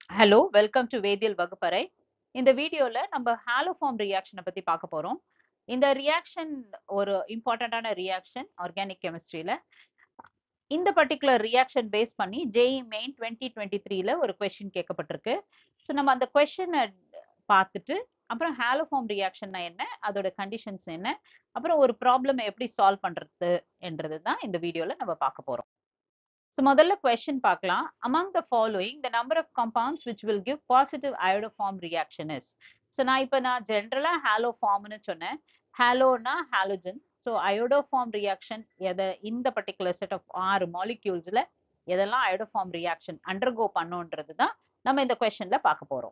Hello welcome to வேதியியல் வகுப்பறை இந்த வீடியோல நம்ம ஹாலோஃபார்ம் ரியாக்ஷனை பத்தி பார்க்க போறோம் இந்த ரியாக்ஷன் ஒரு இம்பார்ட்டண்டான ரியாக்ஷன் ஆர்கானிக் கெமிஸ்ட்ரியில இந்த பர்டிகுலர் ரியாக்ஷன் பேஸ் பண்ணி ஜேஇ மெயின் டுவெண்ட்டி டுவெண்ட்டி த்ரீல ஒரு கொஸ்டின் கேட்கப்பட்டிருக்கு ஸோ நம்ம அந்த கொஸ்டினை பார்த்துட்டு அப்புறம் ஹாலோஃபார்ம் ரியாக்ஷன்னா என்ன அதோட கண்டிஷன்ஸ் என்ன அப்புறம் ஒரு ப்ராப்ளம் எப்படி சால்வ் பண்றது என்றது தான் இந்த வீடியோல நம்ம பார்க்க போறோம் ஸோ முதல்ல கொஸ்டின் பார்க்கலாம் among the following the number of compounds which will give positive iodoform reaction is so நான் இப்போ நான் ஜென்ரலாக ஹாலோ ஃபார்ம்னு சொன்னேன் ஹாலோனா ஹாலோஜன் ஸோ அயோடோஃபார்ம் ரியாக்ஷன் எதை இந்த பர்டிகுலர் செட் ஆஃப் ஆறு மாலிக்யூல்ஸில் எதெல்லாம் அயோடோஃபார்ம் ரியாக்ஷன் அண்டர்கோ பண்ணுன்றது தான் நம்ம இந்த கொஸ்டின்ல பார்க்க போகிறோம்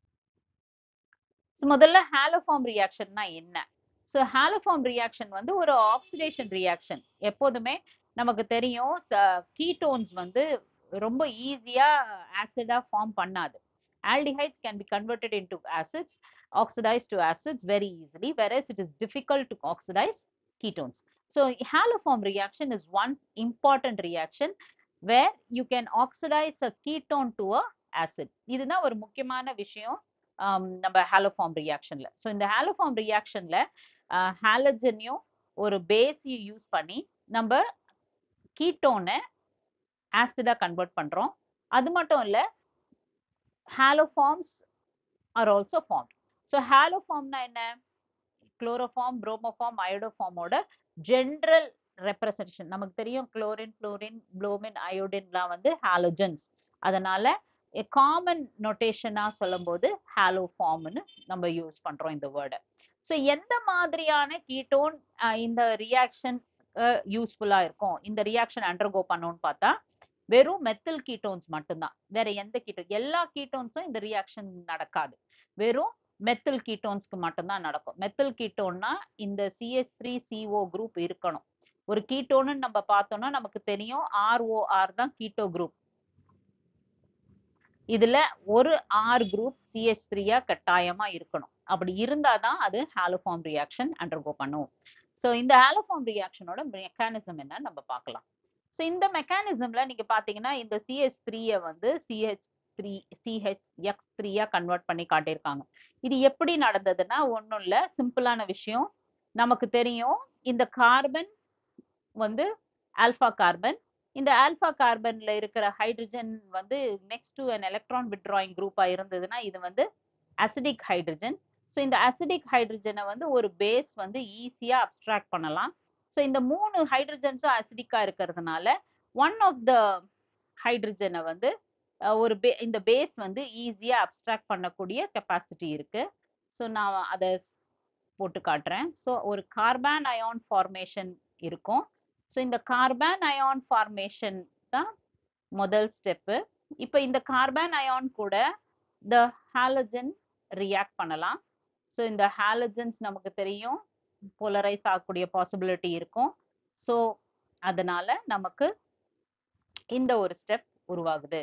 ஸோ முதல்ல ஹாலோஃபார்ம் ரியாக்ஷன்னா என்ன ஸோ ஹாலோஃபார்ம் ரியாக்ஷன் வந்து ஒரு ஆக்சிடேஷன் ரியாக்ஷன் எப்போதுமே நமக்கு தெரியும் கீட்டோன்ஸ் வந்து ரொம்ப ஈஸியா ஆசிடா ஃபார்ம் பண்ணாது aldehydes can be converted into acids oxidized to acids very easily whereas it is difficult to oxidize ketones so haloform reaction is one important reaction where you can oxidize a ketone to a acid இதுதான் ஒரு முக்கியமான விஷயம் நம்ம haloform ரியாக்ஷன்ல so இந்த haloform ரியாக்ஷன்ல ஹாலஜனையும் ஒரு பேஸையும் யூஸ் பண்ணி நம்ம கீட்டோனை ஆசிடா கன்வெர்ட் பண்றோம் அது மட்டும் இல்ல haloforms are also form so ஹாலோஃபார்ம்னா என்ன குளோரோஃபார்ம் புரோமோஃபார்ம் அயோடோஃபார்மோட ஜென்ரல் ரெப்ரசன்டேஷன் நமக்கு தெரியும் குளோரின் குளோரின் புளோமின் அயோடின்லாம் வந்து ஹாலோஜன்ஸ் அதனால காமன் நொட்டேஷனா சொல்லும் போது ஹாலோஃபார்ம்னு நம்ம யூஸ் பண்றோம் இந்த வேர்டை ஸோ எந்த மாதிரியான கீட்டோன் இந்த ரியாக்ஷன் யூஸ்ஃபுல்லா இருக்கும் இந்த ரியாக்ஷன் அண்டர்கோ பண்ணோம்னு பார்த்தா வெறும் மெத்தில் கீட்டோன்ஸ் மட்டும்தான் வேற எந்த கீட்டோன் எல்லா கீட்டோன்ஸும் இந்த ரியாக்ஷன் நடக்காது வெறும் மெத்தில் கீட்டோன்ஸ்க்கு மட்டும்தான் நடக்கும் மெத்தில் கீட்டோன்னா இந்த சிஎஸ் த்ரீ சிஓ குரூப் இருக்கணும் ஒரு கீட்டோன்னு நம்ம பார்த்தோம்னா நமக்கு தெரியும் ஆர்ஓஆர் தான் கீட்டோ குரூப் இதுல ஒரு ஆர் குரூப் சிஎஸ் த்ரீயா கட்டாயமா இருக்கணும் அப்படி இருந்தாதான் அது ஹாலோஃபார்ம் ரியாக்ஷன் அண்டர்கோ பண்ணும் ஸோ இந்த ஹாலோஃபார்ம் ரியாக்ஷனோட மெக்கானிசம் என்னன்னு நம்ம பார்க்கலாம் ஸோ இந்த மெக்கானிசம்ல நீங்க பாத்தீங்கன்னா இந்த சிஹெச் த்ரீயை வந்து சிஹெச் த்ரீ சிஹெச் எக்ஸ் த்ரீயா கன்வெர்ட் பண்ணி காட்டியிருக்காங்க இது எப்படி நடந்ததுன்னா ஒன்றும் இல்லை சிம்பிளான விஷயம் நமக்கு தெரியும் இந்த கார்பன் வந்து ஆல்ஃபா கார்பன் இந்த ஆல்ஃபா கார்பன்ல இருக்கிற ஹைட்ரஜன் வந்து next to an electron withdrawing குரூப்பா இருந்ததுன்னா இது வந்து அசிடிக் ஹைட்ரஜன் ஸோ இந்த அசிடிக் ஹைட்ரஜனை வந்து ஒரு பேஸ் வந்து ஈஸியா அப்ட்ராக்ட் பண்ணலாம் ஸோ இந்த மூணு ஹைட்ரஜன்ஸும் அசிடிக்கா இருக்கிறதுனால ஒன் ஆஃப் த ஹைட்ரஜனை வந்து ஒரு பே இந்த பேஸ் வந்து ஈஸியா அப்ட்ராக்ட் பண்ணக்கூடிய கெப்பாசிட்டி இருக்கு ஸோ நான் அதை போட்டு காட்டுறேன் ஸோ ஒரு கார்பான் அயான் ஃபார்மேஷன் இருக்கும் ஸோ இந்த கார்பான் அயான் ஃபார்மேஷன் தான் முதல் ஸ்டெப்பு இப்போ இந்த கார்பான் அயான் கூட த ஹாலஜன் ரியாக்ட் பண்ணலாம் ஸோ இந்த ஹாலஜன்ஸ் நமக்கு தெரியும் போலரைஸ் ஆகக்கூடிய பாசிபிலிட்டி இருக்கும் ஸோ அதனால நமக்கு இந்த ஒரு ஸ்டெப் உருவாகுது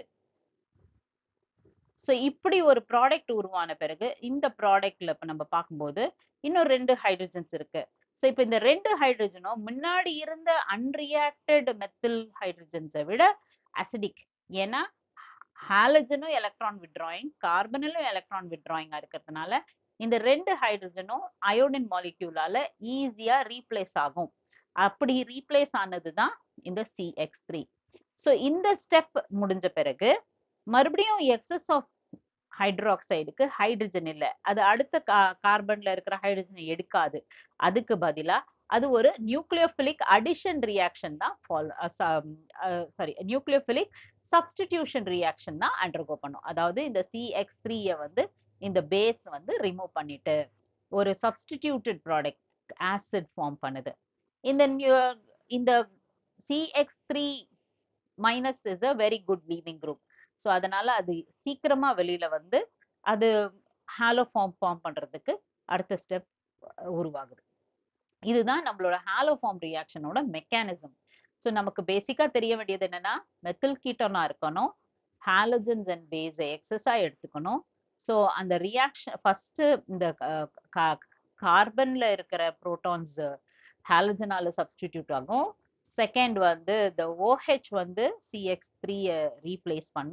ஸோ இப்படி ஒரு ப்ராடக்ட் உருவான பிறகு இந்த ப்ராடக்ட்ல இப்போ நம்ம பார்க்கும்போது இன்னும் ரெண்டு ஹைட்ரஜன்ஸ் இருக்கு ஸோ இப்போ இந்த ரெண்டு ஹைட்ரஜனும் முன்னாடி இருந்த அன்ரியாக்டட் மெத்தில் ஹைட்ரஜன்ஸை விட அசிடிக் ஏன்னா ஹாலஜனும் எலக்ட்ரான் விட்ராயிங் கார்பனிலும் எலக்ட்ரான் விட்ராயிங்கா இருக்கிறதுனால இந்த ரெண்டு ஹைட்ரஜனும் அயோடின் மாலிக்யூலால ஈஸியா ரீப்ளேஸ் ஆகும் அப்படி ரீப்ளேஸ் ஆனது தான் இந்த சிஎக்ஸ் த்ரீ ஸோ இந்த ஸ்டெப் முடிஞ்ச பிறகு மறுபடியும் எக்ஸஸ் ஆஃப் ஹைட்ரோக்சைடுக்கு ஹைட்ரஜன் இல்லை அது அடுத்த கா கார்பன்ல இருக்கிற ஹைட்ரஜனை எடுக்காது அதுக்கு பதிலா அது ஒரு நியூக்ளியோபிலிக் அடிஷன் ரியாக்ஷன் தான் சாரி நியூக்ளியோபிலிக் சப்ஸ்டிடியூஷன் ரியாக்ஷன் தான் அண்டர்கோ பண்ணும் அதாவது இந்த சிஎக்ஸ் த்ரீயை வந்து இந்த பேஸ் வந்து ரிமூவ் பண்ணிட்டு ஒரு சப்ஸ்டிடியூட்டட் ப்ராடக்ட் ஆசிட் ஃபார்ம் பண்ணுது இந்த இந்த CX three minus is a very good leaving group so அதனால அது சீக்கிரமா வெளியில வந்து அது ஹாலோ ஃபார்ம் ஃபார்ம் பண்றதுக்கு அடுத்த ஸ்டெப் உருவாகுது இதுதான் நம்மளோட ஹாலோ ஃபார்ம் ரியாக்ஷனோட மெக்கானிசம் ஸோ நமக்கு பேசிக்கா தெரிய வேண்டியது என்னன்னா மெத்தில் கீட்டோனா இருக்கணும் ஹாலஜன்ஸ் அண்ட் பேஸை எக்ஸஸா எடுத்துக்கணும் ஸோ அந்த ரியாக்ஷன் ஃபர்ஸ்ட் இந்த கார்பன்ல இருக்கிற புரோட்டான்ஸ் ஹாலஜனால சப்ஸ்டிடியூட் ஆகும் செகண்ட் வந்து இந்த ஓஹெச் வந்து சிஎக்ஸ் த்ரீயை ரீப்ளேஸ் பண்ணும்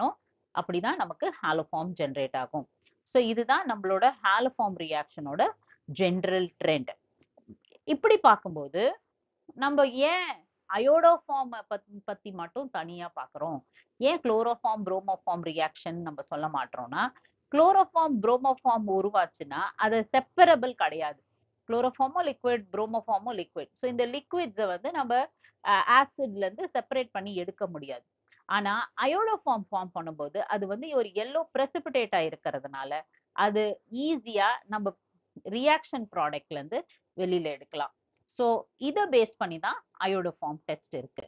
அப்படிதான் நமக்கு ஹாலோஃபார்ம் ஜென்ரேட் ஆகும் ஸோ இதுதான் நம்மளோட ஹாலோஃபார்ம் ரியாக்ஷனோட ஜென்ரல் ட்ரெண்ட் இப்படி பார்க்கும்போது நம்ம ஏன் அயோடோஃபார்ம் பத்தி மட்டும் தனியா பார்க்குறோம் ஏன் குளோரோஃபார்ம் புரோமோஃபார்ம் ரியாக்ஷன் நம்ம சொல்ல மாட்டோம்னா குளோரோஃபார்ம் புரோமோஃபார்ம் உருவாச்சுன்னா அது செப்பரபிள் கிடையாது குளோரோஃபார்மும் லிக்விட் புரோமோஃபார்மும் லிக்விட் ஸோ இந்த லிக்விட்ஸை வந்து நம்ம ஆசிட்ல இருந்து செப்பரேட் பண்ணி எடுக்க முடியாது ஆனா அயோடோஃபார்ம் ஃபார்ம் பண்ணும்போது அது வந்து ஒரு எல்லோ பிரசிபிடேட்டா இருக்கிறதுனால அது ஈஸியா நம்ம ரியாக்ஷன் ப்ராடக்ட்ல இருந்து வெளியில எடுக்கலாம் ஸோ இதை பேஸ் பண்ணி தான் அயோடோஃபார்ம் டெஸ்ட் இருக்கு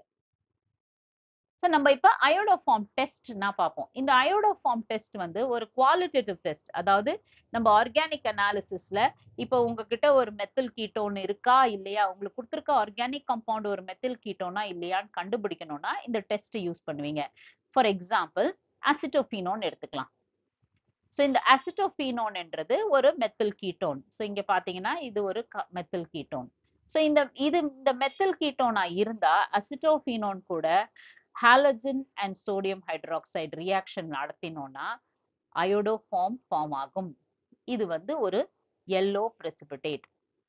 ஸோ நம்ம இப்போ அயோடோஃபார்ம் டெஸ்ட்னா பார்ப்போம் இந்த அயோடோஃபார்ம் டெஸ்ட் வந்து ஒரு குவாலிட்டேட்டிவ் டெஸ்ட் அதாவது நம்ம ஆர்கானிக் அனாலிசிஸ்ல இப்போ உங்ககிட்ட ஒரு மெத்தில் கீட்டோன் இருக்கா இல்லையா உங்களுக்கு கொடுத்துருக்க ஆர்கானிக் கம்பவுண்ட் ஒரு மெத்தில் கீட்டோனா இல்லையான்னு கண்டுபிடிக்கணும்னா இந்த டெஸ்ட் யூஸ் பண்ணுவீங்க ஃபார் எக்ஸாம்பிள் அசிட்டோஃபினோன் எடுத்துக்கலாம் ஸோ இந்த அசிட்டோஃபினோன் என்றது ஒரு மெத்தில் கீட்டோன் ஸோ இங்க பாத்தீங்கன்னா இது ஒரு மெத்தில் கீட்டோன் ஸோ இந்த இது இந்த மெத்தில் கீட்டோனா இருந்தா அசிட்டோஃபினோன் கூட halogen and sodium hydroxide reaction நடத்தினோம்னா அயோடோஃபார்ம் ஃபார்ம் ஆகும் இது வந்து ஒரு எல்லோ பிரசிபிடேட்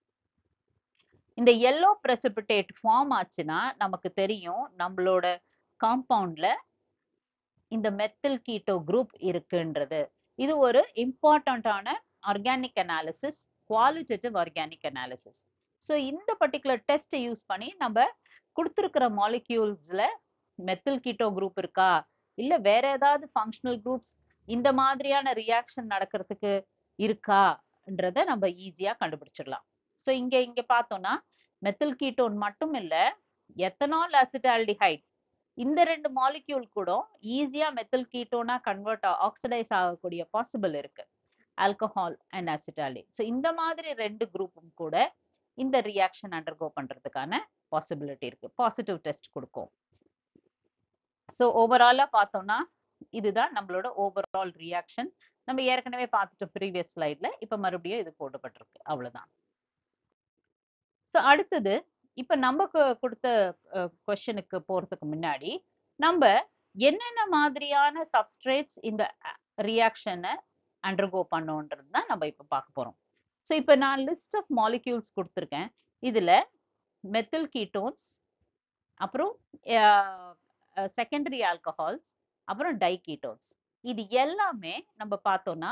இந்த எல்லோ பிரசிபிடேட் ஃபார்ம் ஆச்சுன்னா நமக்கு தெரியும் நம்மளோட காம்பவுண்ட்ல இந்த மெத்தில் கீட்டோ குரூப் இருக்குன்றது இது ஒரு இம்பார்ட்டண்ட்டான organic analysis qualitative organic analysis so இந்த பர்டிகுலர் டெஸ்ட்டை யூஸ் பண்ணி நம்ம கொடுத்துருக்கிற மாலிக்யூல்ஸ்ல மெத்தில் கீட்டோ குரூப் இருக்கா இல்ல வேற ஏதாவது ஃபங்க்ஷனல் குரூப்ஸ் இந்த மாதிரியான ரியாக்ஷன் நடக்கிறதுக்கு இருக்கான்றத நம்ம ஈஸியா கண்டுபிடிச்சிடலாம் ஸோ இங்க இங்க பார்த்தோம்னா மெத்தில் கீட்டோன் மட்டும் இல்ல எத்தனால் அசிட்டால்டிஹைட் இந்த ரெண்டு மாலிக்யூல் கூட ஈஸியா மெத்தில் கீட்டோனா கன்வெர்ட் ஆக்சிடைஸ் ஆகக்கூடிய பாசிபிள் இருக்கு ஆல்கஹால் அண்ட் அசிட்டாலி ஸோ இந்த மாதிரி ரெண்டு குரூப்பும் கூட இந்த ரியாக்ஷன் அண்டர்கோ பண்றதுக்கான பாசிபிலிட்டி இருக்கு பாசிட்டிவ் டெஸ்ட் கொடுக்கும் ஸோ ஓவராலா பார்த்தோம்னா இதுதான் நம்மளோட ஓவரால் ரியாக்ஷன் நம்ம ஏற்கனவே பார்த்துட்டோம் ப்ரீவியஸ் ஸ்லைட்ல இப்ப மறுபடியும் இது போடப்பட்டிருக்கு அவ்வளவுதான் ஸோ அடுத்தது இப்ப நமக்கு கொடுத்த கொஸ்டினுக்கு போறதுக்கு முன்னாடி நம்ம என்னென்ன மாதிரியான சப்ஸ்ட்ரேட்ஸ் இந்த ரியாக்ஷனை அண்டர்கோ பண்ணோன்றது தான் நம்ம இப்ப பார்க்க போறோம் ஸோ இப்போ நான் லிஸ்ட் ஆஃப் மாலிக்யூல்ஸ் கொடுத்துருக்கேன் இதுல மெத்தில் கீட்டோன்ஸ் அப்புறம் செகண்டரி ஆல்கஹால்ஸ் அப்புறம் டைகீட்டோன்ஸ் இது எல்லாமே நம்ம பார்த்தோம்னா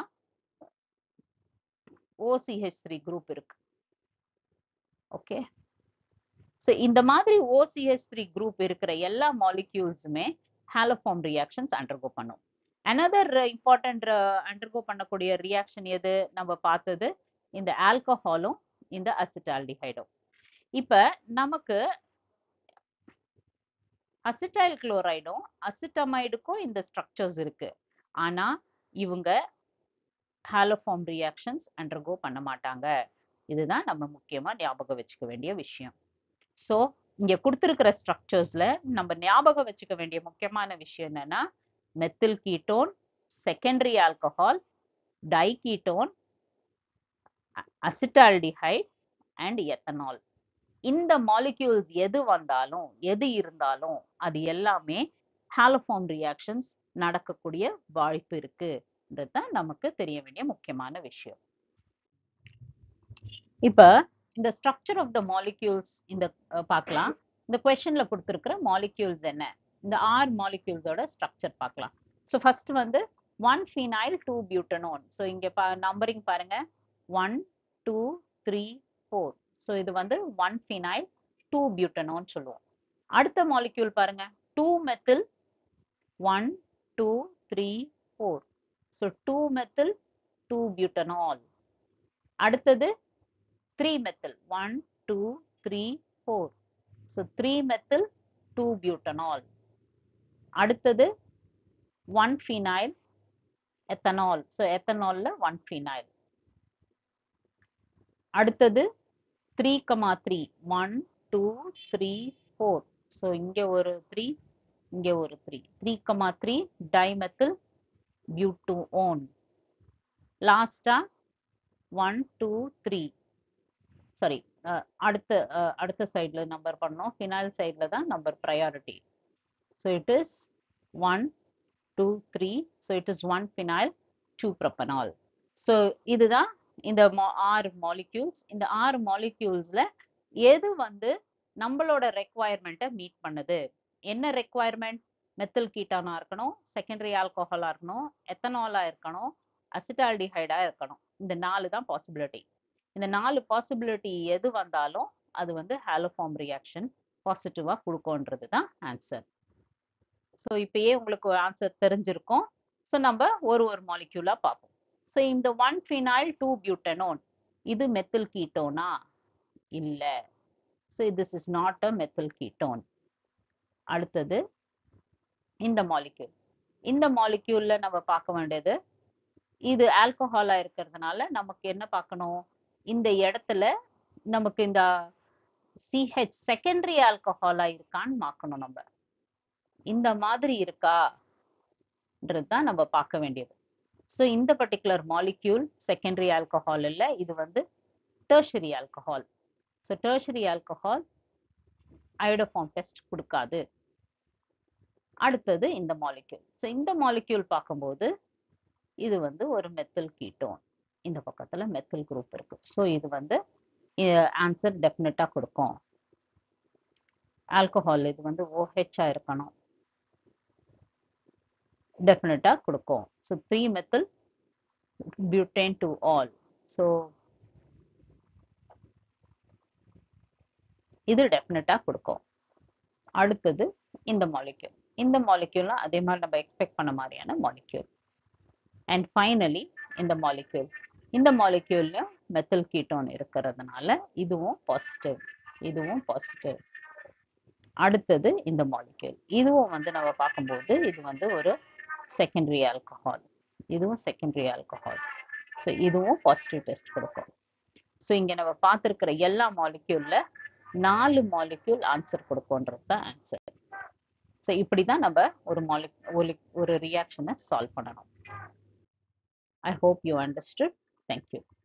ஓசிஹெச் த்ரீ குரூப் இருக்கு ஓகே ஸோ இந்த மாதிரி ஓசிஹெச் த்ரீ குரூப் இருக்கிற எல்லா மாலிக்யூல்ஸுமே ஹாலோஃபார்ம் ரியாக்ஷன்ஸ் அண்டர்கோ பண்ணும் அனதர் இம்பார்ட்டன்ட் அண்டர்கோ பண்ணக்கூடிய ரியாக்ஷன் எது நம்ம பார்த்தது இந்த ஆல்கஹாலும் இந்த அசிட்டால்டிஹைடும் இப்ப நமக்கு அசிட்டைல் குளோரைடும் அசிட்டமைடுக்கும் இந்த ஸ்ட்ரக்சர்ஸ் இருக்கு ஆனா இவங்க ஹாலோஃபார்ம் ரியாக்ஷன்ஸ் அண்டர்கோ பண்ண மாட்டாங்க இதுதான் நம்ம முக்கியமா ஞாபகம் வச்சுக்க வேண்டிய விஷயம் ஸோ இங்க கொடுத்துருக்கிற ஸ்ட்ரக்சர்ஸ்ல நம்ம ஞாபகம் வச்சுக்க வேண்டிய முக்கியமான விஷயம் என்னன்னா methyl ketone secondary alcohol diketone acetaldehyde and ethanol இந்த மாலிக்யூல்ஸ் எது வந்தாலும் எது இருந்தாலும் அது எல்லாமே ஹாலோஃபார்ம் ரியாக்ஷன்ஸ் நடக்கக்கூடிய வாய்ப்பு இருக்குன்றது தான் நமக்கு தெரிய வேண்டிய முக்கியமான விஷயம் இப்ப இந்த ஸ்ட்ரக்சர் ஆஃப் த மாலிக்யூல்ஸ் இந்த பார்க்கலாம் இந்த கொஸ்டின்ல கொடுத்துருக்கிற மாலிக்யூல்ஸ் என்ன இந்த ஆர் மாலிக்யூல்ஸோட ஸ்ட்ரக்சர் பார்க்கலாம் ஸோ ஃபர்ஸ்ட் வந்து one phenyl two butanone so இங்க பா நம்பரிங் பாருங்க one two three four so இது வந்து ஒன் ஃபினைல் டூ பியூட்டனோன்னு சொல்லுவோம் அடுத்த மாலிக்யூல் பாருங்க two methyl one two three four so two methyl two butanol அடுத்தது three methyl one two three four so three methyl two butanol அடுத்தது one phenyl ethanol so எத்தனால்ல one phenyl அடுத்தது three comma three one two three four so இங்கே ஒரு three இங்கே ஒரு three three comma three dimethyl butanone லாஸ்டா one two three sorry அடுத்த அடுத்த சைடில் நம்பர் பண்ணோம் ஃபினால் சைடில் தான் number priority so it is one two three so it is one phenyl two propanol so இதுதான் இந்த mo- ஆறு மாலிக்யூல்ஸ் இந்த ஆறு மாலிக்யூல்ஸ்ல எது வந்து நம்மளோட ரெக்குவயர்மெண்ட்டை மீட் பண்ணுது என்ன ரெக்குவயர்மெண்ட் மெத்தில் கீட்டானா இருக்கணும் செகண்டரி ஆல்கோஹாலா இருக்கணும் எத்தனாலா இருக்கணும் அசிட்டால்டிஹைடா இருக்கணும் இந்த நாலு தான் பாசிபிலிட்டி இந்த நாலு பாசிபிலிட்டி எது வந்தாலும் அது வந்து ஹாலோஃபார்ம் ரியாக்ஷன் பாசிட்டிவா கொடுக்கும்ன்றது தான் ஆன்சர் ஸோ இப்பயே உங்களுக்கு ஆன்சர் தெரிஞ்சிருக்கும் ஸோ நம்ம ஒரு ஒரு மாலிக்யூலா பார்ப்போம் ஸோ இந்த ஒன் ஃபினைல் டூ பியூட்டனோன் இது மெத்தில் கீட்டோனா இல்ல so this is not a methyl ketone அடுத்தது இந்த மாலிக்யூல் இந்த மாலிக்யூல்ல நம்ம பார்க்க வேண்டியது இது ஆல்கஹாலா இருக்கிறதுனால நமக்கு என்ன பார்க்கணும் இந்த இடத்துல நமக்கு இந்த சிஹெச் செகண்டரி ஆல்கஹாலா இருக்கான்னு பார்க்கணும் நம்ம இந்த மாதிரி இருக்கான்றது தான் நம்ம பார்க்க வேண்டியது ஸோ இந்த பர்டிகுலர் மாலிக்யூல் செகண்டரி ஆல்கஹால் இல்லை இது வந்து tertiary alcohol so tertiary alcohol iodoform test கொடுக்காது அடுத்தது இந்த மாலிக்யூல் ஸோ இந்த மாலிக்யூல் பார்க்கும்போது இது வந்து ஒரு மெத்தில் கீட்டோன் இந்த பக்கத்துல மெத்தில் குரூப் இருக்கு ஸோ இது வந்து ஆன்சர் டெஃபினட்டா கொடுக்கும் ஆல்கஹால் இது வந்து ஓஹெச்ஆ இருக்கணும் டெஃபினட்டா கொடுக்கும் so three methyl butane two ol so இது டெஃபினட்டா கொடுக்கும் அடுத்தது இந்த மாலிக்யூல் இந்த மாலிக்யூலும் அதே மாதிரி நம்ம எக்ஸ்பெக்ட் பண்ண மாதிரியான மாலிக்யூல் அண்ட் ஃபைனலி இந்த மாலிக்யூல் இந்த மாலிக்யூல்லையும் மெத்தில் கீட்டோன் இருக்கிறதுனால இதுவும் பாசிட்டிவ் இதுவும் பாசிட்டிவ் அடுத்தது இந்த மாலிக்யூல் இதுவும் வந்து நம்ம பார்க்கும்போது இது வந்து ஒரு செகண்டரி ஆல்கஹால் இதுவும் செகண்டரி ஆல்கஹால் ஸோ இதுவும் பாசிட்டிவ் டெஸ்ட் கொடுக்கும் ஸோ இங்கே நம்ம பார்த்துருக்கிற எல்லா மாலிக்யூல்ல நாலு மாலிக்யூல் ஆன்சர் கொடுக்கும்ன்றது தான் ஆன்சர் ஸோ இப்படி தான் நம்ம ஒரு மாலிக் ஒரு ரியாக்ஷனை சால்வ் பண்ணணும் I hope you understood. Thank you.